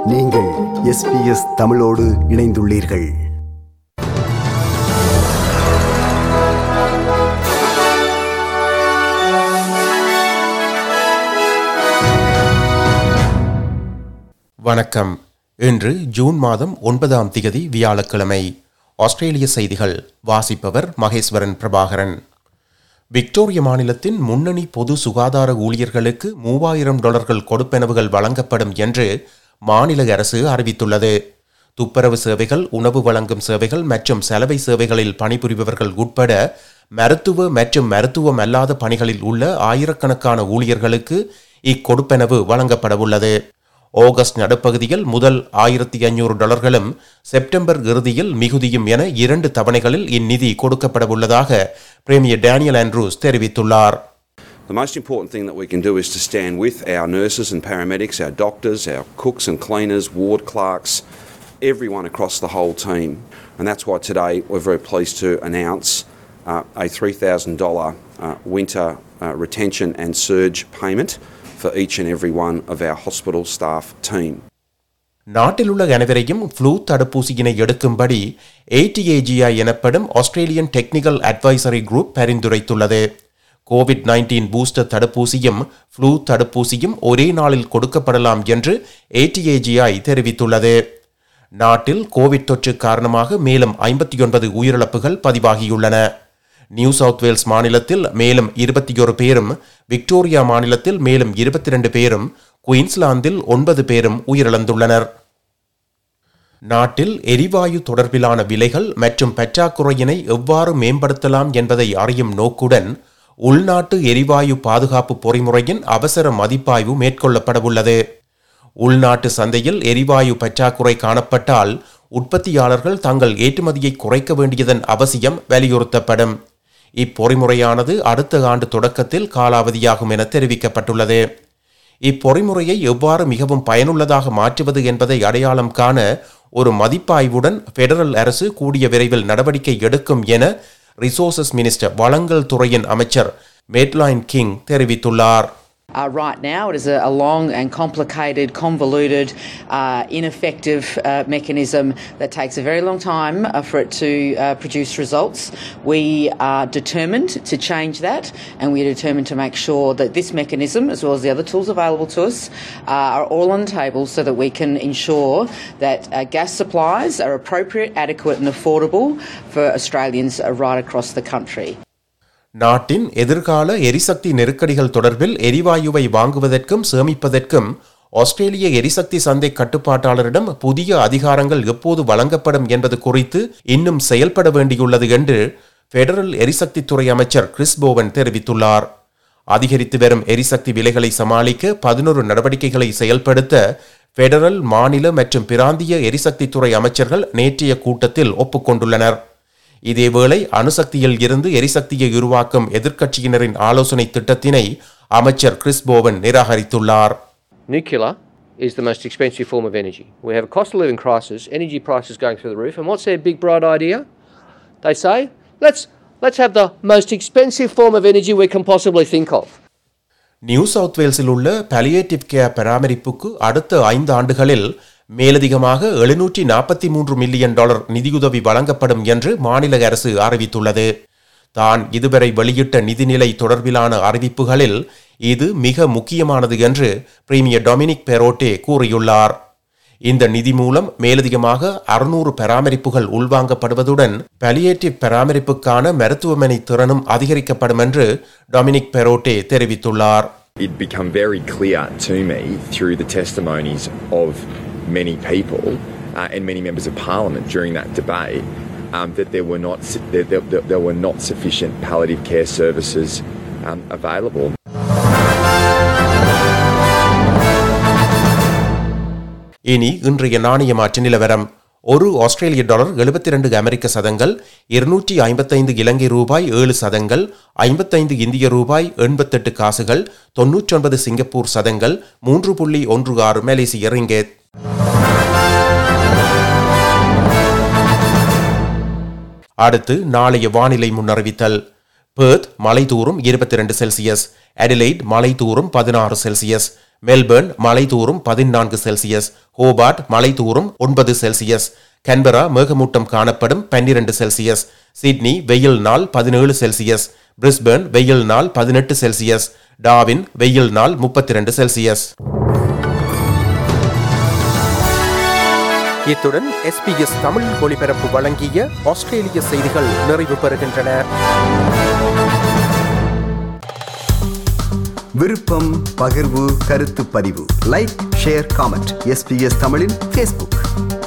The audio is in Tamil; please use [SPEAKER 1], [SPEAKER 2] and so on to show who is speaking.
[SPEAKER 1] நீங்கள் எஸ்பிஎஸ் தமிழோடு இணைந்துள்ளீர்கள்
[SPEAKER 2] வணக்கம் இன்று ஜூன் மாதம் ஒன்பதாம் திகதி வியாழக்கிழமை ஆஸ்திரேலிய செய்திகள் வாசிப்பவர் மகேஸ்வரன் பிரபாகரன் விக்டோரிய மாநிலத்தின் முன்னணி பொது சுகாதார ஊழியர்களுக்கு மூவாயிரம் டாலர்கள் கொடுப்பெனவுகள் வழங்கப்படும் என்று மாநில அரசு அறிவித்துள்ளது துப்புரவு சேவைகள் உணவு வழங்கும் சேவைகள் மற்றும் சலவை சேவைகளில் பணிபுரிபவர்கள் உட்பட மருத்துவ மற்றும் மருத்துவம் அல்லாத பணிகளில் உள்ள ஆயிரக்கணக்கான ஊழியர்களுக்கு இக்கொடுப்பெனவு வழங்கப்படவுள்ளது ஆகஸ்ட் நடுப்பகுதியில் முதல் ஆயிரத்தி ஐநூறு டாலர்களும் செப்டம்பர் இறுதியில் மிகுதியும் என இரண்டு தவணைகளில் இந்நிதி கொடுக்கப்படவுள்ளதாக பிரேமியர் டேனியல் ஆண்ட்ரூஸ் தெரிவித்துள்ளார்
[SPEAKER 3] The most important thing that we can do is to stand with our nurses and paramedics, our doctors, our cooks and cleaners, ward clerks, everyone across the whole team. And that's why today we're very pleased to announce uh, a $3,000 uh, winter uh, retention and surge payment for each and every one of our hospital staff team.
[SPEAKER 2] நாட்டில் உள்ள அனைவரையும் ஃப்ளூ தடுப்பூசியினை எடுக்கும்படி ஏடிஏஜிஐ எனப்படும் ஆஸ்திரேலியன் டெக்னிக்கல் அட்வைசரி குரூப் பரிந்துரைத்துள்ளது கோவிட் நைன்டீன் பூஸ்டர் தடுப்பூசியும் ஃப்ளூ தடுப்பூசியும் ஒரே நாளில் கொடுக்கப்படலாம் என்று ஏடிஏஜிஐ தெரிவித்துள்ளது நாட்டில் கோவிட் தொற்று காரணமாக மேலும் ஐம்பத்தி ஒன்பது உயிரிழப்புகள் பதிவாகியுள்ளன நியூ சவுத் வேல்ஸ் மாநிலத்தில் மேலும் இருபத்தி ஒரு பேரும் விக்டோரியா மாநிலத்தில் மேலும் இருபத்தி ரெண்டு பேரும் குயின்ஸ்லாந்தில் ஒன்பது பேரும் உயிரிழந்துள்ளனர் நாட்டில் எரிவாயு தொடர்பிலான விலைகள் மற்றும் பற்றாக்குறையினை எவ்வாறு மேம்படுத்தலாம் என்பதை அறியும் நோக்குடன் உள்நாட்டு எரிவாயு பாதுகாப்பு பொறிமுறையின் அவசர மதிப்பாய்வு மேற்கொள்ளப்படவுள்ளது உள்நாட்டு சந்தையில் எரிவாயு பற்றாக்குறை காணப்பட்டால் உற்பத்தியாளர்கள் தங்கள் ஏற்றுமதியை குறைக்க வேண்டியதன் அவசியம் வலியுறுத்தப்படும் இப்பொறிமுறையானது அடுத்த ஆண்டு தொடக்கத்தில் காலாவதியாகும் என தெரிவிக்கப்பட்டுள்ளது இப்பொறிமுறையை எவ்வாறு மிகவும் பயனுள்ளதாக மாற்றுவது என்பதை அடையாளம் காண ஒரு மதிப்பாய்வுடன் பெடரல் அரசு கூடிய விரைவில் நடவடிக்கை எடுக்கும் என ரிசோர்சஸ் மினிஸ்டர் வளங்கள் துறையின் அமைச்சர் மேட்லைன் கிங் தெரிவித்துள்ளார்
[SPEAKER 4] Uh, right now, it is a, a long and complicated, convoluted, uh, ineffective uh, mechanism that takes a very long time uh, for it to uh, produce results. We are determined to change that, and we are determined to make sure that this mechanism, as well as the other tools available to us, uh, are all on the table so that we can ensure that uh, gas supplies are appropriate, adequate, and affordable for Australians uh, right across the country.
[SPEAKER 2] நாட்டின் எதிர்கால எரிசக்தி நெருக்கடிகள் தொடர்பில் எரிவாயுவை வாங்குவதற்கும் சேமிப்பதற்கும் ஆஸ்திரேலிய எரிசக்தி சந்தை கட்டுப்பாட்டாளரிடம் புதிய அதிகாரங்கள் எப்போது வழங்கப்படும் என்பது குறித்து இன்னும் செயல்பட வேண்டியுள்ளது என்று பெடரல் எரிசக்தித்துறை அமைச்சர் கிறிஸ் போவன் தெரிவித்துள்ளார் அதிகரித்து வரும் எரிசக்தி விலைகளை சமாளிக்க பதினொரு நடவடிக்கைகளை செயல்படுத்த பெடரல் மாநில மற்றும் பிராந்திய எரிசக்தித்துறை அமைச்சர்கள் நேற்றைய கூட்டத்தில் ஒப்புக்கொண்டுள்ளனர் இதேவேளை அணுசக்தியில் இருந்து எரிசக்தியை உருவாக்கும் எதிர்க்கட்சியினரின் ஆலோசனை திட்டத்தினை அமைச்சர் கிறிஸ் போவன் நிராகரித்துள்ளார்
[SPEAKER 5] Nuclear is the most expensive form of energy. We have a cost of living crisis, energy prices going through the roof, and what's their big bright idea? They say, let's let's have the most expensive form of energy we can possibly think of.
[SPEAKER 2] New South வேல்ஸில் உள்ள பலியேட்டிவ் கேர் பராமரிப்புக்கு அடுத்த ஐந்து ஆண்டுகளில் மேலதிகமாக எழுநூற்றி நாற்பத்தி மூன்று மில்லியன் டாலர் நிதியுதவி வழங்கப்படும் என்று மாநில அரசு அறிவித்துள்ளது தான் இதுவரை வெளியிட்ட நிதிநிலை தொடர்பிலான அறிவிப்புகளில் இது மிக முக்கியமானது என்று பிரீமியர் டொமினிக் பெரோட்டே கூறியுள்ளார் இந்த நிதி மூலம் மேலதிகமாக அறுநூறு பராமரிப்புகள் உள்வாங்கப்படுவதுடன் பலியேட்டிவ் பராமரிப்புக்கான மருத்துவமனை திறனும் அதிகரிக்கப்படும் என்று டொமினிக் பெரோட்டே தெரிவித்துள்ளார்
[SPEAKER 6] it become very clear to me through the testimonies of many people uh, and many members of parliament during that debate um, that there were not su- that there, there, there were not sufficient palliative care services um, available.
[SPEAKER 2] இனி இன்றைய நாணய மாற்று நிலவரம் ஒரு ஆஸ்திரேலிய டாலர் எழுபத்தி ரெண்டு அமெரிக்க சதங்கள் இருநூற்றி ஐம்பத்தைந்து இலங்கை ரூபாய் ஏழு சதங்கள் ஐம்பத்தைந்து இந்திய ரூபாய் எண்பத்தெட்டு காசுகள் தொன்னூற்றொன்பது சிங்கப்பூர் சதங்கள் மூன்று புள்ளி ஒன்று ஆறு மலேசிய ரிங்கெட் அடுத்து நாளைய வானிலை முன்னறிவித்தல் பெர்த் மலை தூரும் இருபத்தி ரெண்டு செல்சியஸ் அடிலைட் மலை தூரும் பதினாறு செல்சியஸ் மெல்பர்ன் மலை தூறும் பதினான்கு செல்சியஸ் ஹோபார்ட் மலை தூறும் ஒன்பது செல்சியஸ் கன்பரா மேகமூட்டம் காணப்படும் பன்னிரண்டு செல்சியஸ் சிட்னி வெயில் நாள் பதினேழு செல்சியஸ் பிரிஸ்பர்ன் வெயில் நாள் பதினெட்டு செல்சியஸ் டாவின் வெயில் நாள் முப்பத்தி ரெண்டு செல்சியஸ் இத்துடன் எஸ்பிஎஸ் தமிழ் ஒளிபரப்பு வழங்கிய ஆஸ்திரேலிய செய்திகள் நிறைவு பெறுகின்றன
[SPEAKER 1] விருப்பம் பகிர்வு கருத்து பதிவு லைக் ஷேர் காமெண்ட் எஸ்பிஎஸ் தமிழின் ஃபேஸ்புக்